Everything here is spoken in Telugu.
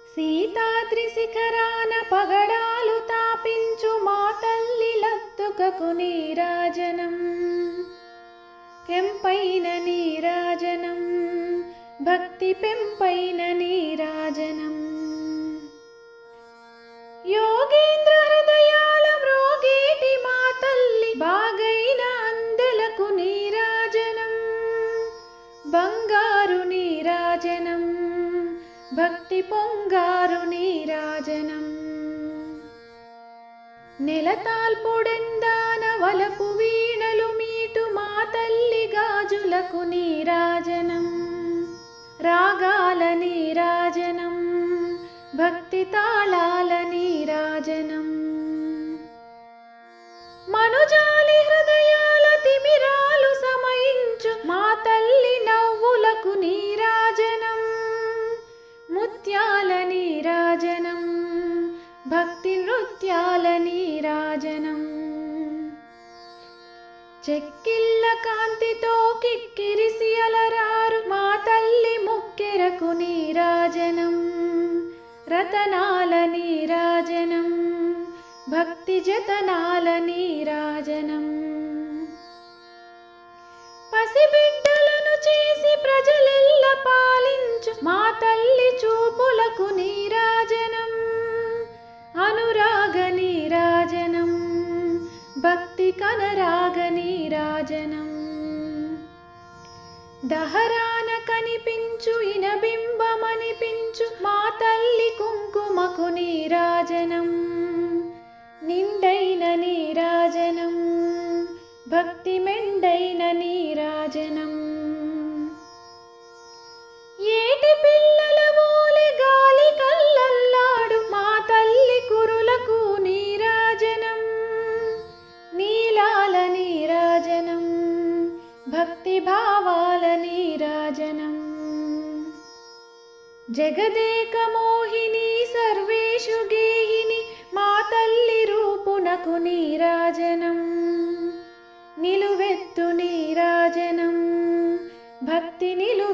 సీతాద్రి శిఖరాన పగడాలు తాపించు మా తల్లి లత్తుకకు నీరాజనం కెంపైన నీరాజనం భక్తి పెంపైన నీరాజనం యోగేంద్ర హృదయాల మ్రోగేటి మా తల్లి బాగైన అందెలకు నీరాజనం బంగారు నీరాజనం భక్తి పొంగారు నీరాజనం నెలతాల్పుడెందాన వలపు వీణలు మీటు మా తల్లి గాజులకు నీరాజనం రాగాల నీరాజనం భక్తి తాళాల నీరాజనం మనుజాలి హృదయాల తిమిరాలు సమయించు మా తల్లి నవ్వులకు నీరాజనం ముత్యాల నీరాజనం భక్తి నృత్యాల నీరాజనం చెక్కిళ్ళ కాంతితో కిక్కిరిసి అలరారు మా తల్లి ముక్కెరకు నీరాజనం రతనాల నీరాజనం భక్తి జతనాల నీరాజనం పసిబిడ్డలను చేసి ప్రజలెల్ల పాలించు మా తల్లి చూపులకు నీరాజనం అనురాగ నీరాజనం భక్తి కనరాగ నీరాజనం దహరాన కనిపించు ఇనబింబమనిపించు మా తల్లి కుంకుమకు నీరాజనం నిండైన నీరాజనం భక్తి మెండైన నీరాజనం ఏటి పిల్లల ఓలె గాలి కల్లల్లాడు మా తల్లి కురులకు నీరాజనం నీలాల నీరాజనం భక్తి భావాల నీరాజనం జగదేక మోహిని సర్వేషు గేహిని మా తల్లి రూపునకు నీరాజనం నిలువెత్తు నీరాజనం భక్తి నిలు